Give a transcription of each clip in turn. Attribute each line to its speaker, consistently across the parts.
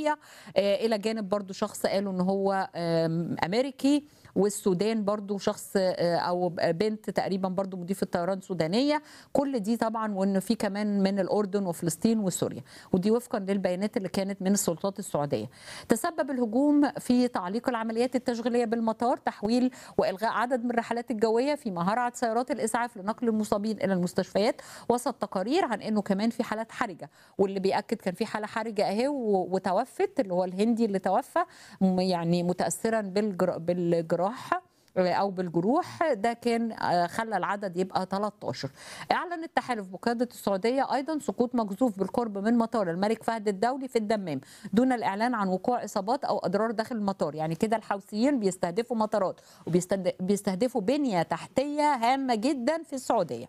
Speaker 1: السعوديه آه، الى جانب برضو شخص قالوا ان هو آم، امريكي والسودان برضو شخص آه، او بنت تقريبا برضو مضيفه طيران سودانيه كل دي طبعا وان في كمان من الاردن وفلسطين وسوريا ودي وفقا للبيانات اللي كانت من السلطات السعوديه تسبب الهجوم في تعليق العمليات التشغيليه بالمطار تحويل والغاء عدد من الرحلات الجويه فيما هرعت سيارات الاسعاف لنقل المصابين الى المستشفيات وسط تقارير عن انه كمان في حالات حرجه واللي بياكد كان في حاله حرجه اهي و- وتوفت اللي هو الهندي اللي توفى م- يعني متاثرا بالجر... بالجراحه او بالجروح ده كان آه، خلى العدد يبقى 13 اعلن التحالف بقياده السعوديه ايضا سقوط مجزوف بالقرب من مطار الملك فهد الدولي في الدمام دون الاعلان عن وقوع اصابات او اضرار داخل المطار يعني كده الحوثيين بيستهدفوا مطارات وبيستهدفوا بنيه تحتيه هامه جدا في السعوديه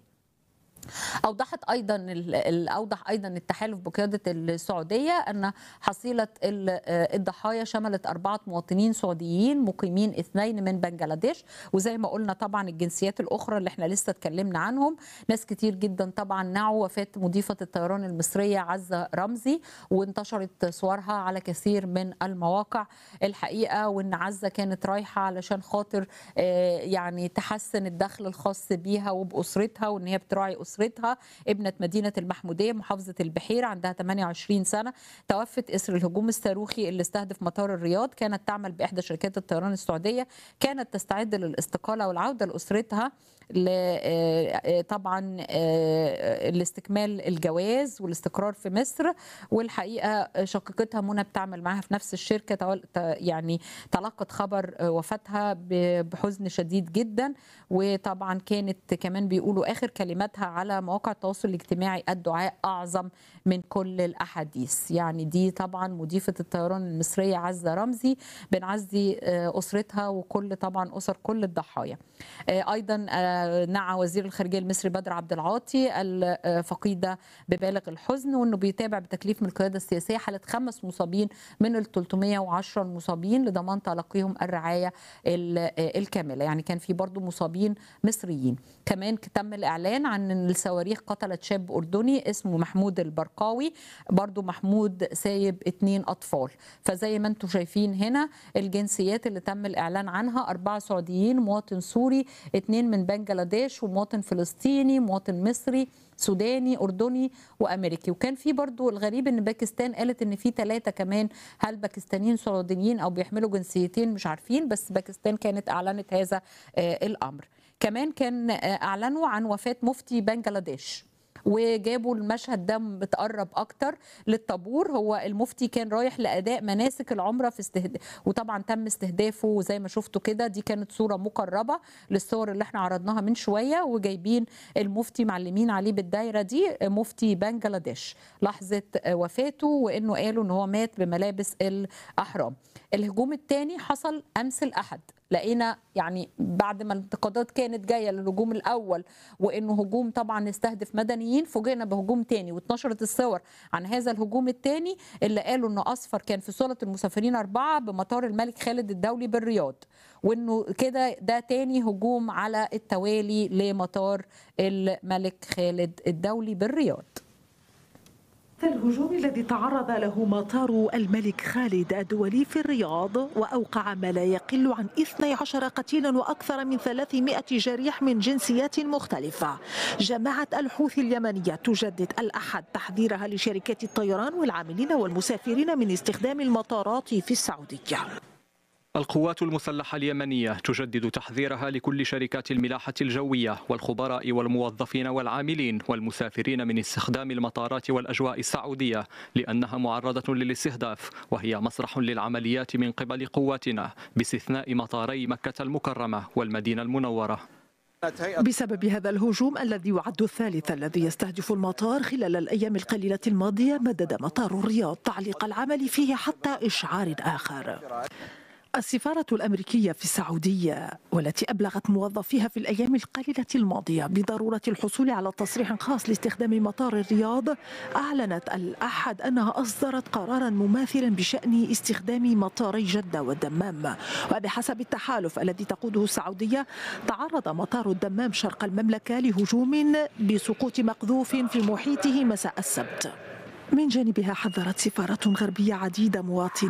Speaker 1: اوضحت ايضا ال- ال- اوضح ايضا التحالف بقياده السعوديه ان حصيله ال- آه، الضحايا شملت اربعه مواطنين سعوديين مقيمين اثنين من بنجلاديش وزي ما قلنا طبعا الجنسيات الاخرى اللي احنا لسه اتكلمنا عنهم ناس كتير جدا طبعا نعوا وفاه مضيفه الطيران المصريه عزه رمزي وانتشرت صورها على كثير من المواقع الحقيقه وان عزه كانت رايحه علشان خاطر آه، يعني تحسن الدخل الخاص بيها وباسرتها وان هي بتراعي اسرتها ابنه مدينه المحموديه محافظه البحيره عندها 28 سنه توفت اثر الهجوم الصاروخي اللي استهدف مطار الرياض كانت تعمل باحدى شركات الطيران السعوديه كانت تستعد للاستقاله والعوده لاسرتها ل- آه، آه، طبعا آه، لاستكمال الجواز والاستقرار في مصر والحقيقه شقيقتها منى بتعمل معاها في نفس الشركه تول- ت- يعني تلقت خبر آه، وفاتها ب- بحزن شديد جدا وطبعا كانت كمان بيقولوا اخر كلماتها على مواقع التواصل الاجتماعي الدعاء اعظم من كل الاحاديث يعني دي طبعا مضيفه الطيران المصريه عزه رمزي بنعزي آه، اسرتها وكل طبعا اسر كل الضحايا آه، ايضا آه، نعى وزير الخارجيه المصري بدر عبد العاطي الفقيده ببالغ الحزن وانه بيتابع بتكليف من القياده السياسيه حاله خمس مصابين من ال 310 المصابين لضمان تلقيهم الرعايه ال- آه، الكامله يعني كان في برضو مصابين مصريين كمان تم الاعلان عن ان الصواريخ قتلت شاب اردني اسمه محمود البرقاوي برضو محمود سايب اتنين اطفال فزي ما انتم شايفين هنا الجنسيات اللي تم الاعلان عنها اربعه سعوديين مواطن سوري اتنين من بنجلاديش ومواطن فلسطيني مواطن مصري سوداني اردني وامريكي وكان في برضو الغريب ان باكستان قالت ان في ثلاثه كمان هل باكستانيين سعوديين او بيحملوا جنسيتين مش عارفين بس باكستان كانت اعلنت هذا آه، الامر كمان كان آه، اعلنوا عن وفاه مفتي بنجلاديش وجابوا المشهد ده متقرب اكتر للطابور هو المفتي كان رايح لاداء مناسك العمره في استهداف وطبعا تم استهدافه زي ما شفتوا كده دي كانت صوره مقربه للصور اللي احنا عرضناها من شويه وجايبين المفتي معلمين عليه بالدايره دي مفتي بنجلاديش لحظه وفاته وانه قالوا ان هو مات بملابس الاحرام الهجوم الثاني حصل امس الاحد لقينا يعني بعد ما الانتقادات كانت جايه للهجوم الاول وانه هجوم طبعا استهدف مدنيين فوجئنا بهجوم تاني واتنشرت الصور عن هذا الهجوم التاني اللي قالوا انه اصفر كان في صاله المسافرين اربعه بمطار الملك خالد الدولي بالرياض وانه كده ده تاني هجوم على التوالي لمطار الملك خالد الدولي بالرياض
Speaker 2: الهجوم الذي تعرض له مطار الملك خالد الدولي في الرياض وأوقع ما لا يقل عن 12 قتيلا وأكثر من 300 جريح من جنسيات مختلفة جماعة الحوثي اليمنية تجدد الأحد تحذيرها لشركات الطيران والعاملين والمسافرين من استخدام المطارات في السعودية
Speaker 3: القوات المسلحة اليمنية تجدد تحذيرها لكل شركات الملاحة الجوية والخبراء والموظفين والعاملين والمسافرين من استخدام المطارات والأجواء السعودية لأنها معرضة للاستهداف وهي مسرح للعمليات من قبل قواتنا باستثناء مطاري مكة المكرمة والمدينة المنورة
Speaker 2: بسبب هذا الهجوم الذي يعد الثالث الذي يستهدف المطار خلال الأيام القليلة الماضية مدد مطار الرياض تعليق العمل فيه حتى إشعار آخر السفارة الأمريكية في السعودية والتي أبلغت موظفيها في الأيام القليلة الماضية بضرورة الحصول على تصريح خاص لاستخدام مطار الرياض أعلنت الأحد أنها أصدرت قرارا مماثلا بشأن استخدام مطاري جدة والدمام وبحسب التحالف الذي تقوده السعودية تعرض مطار الدمام شرق المملكة لهجوم بسقوط مقذوف في محيطه مساء السبت من جانبها حذرت سفارات غربية عديدة مواطنين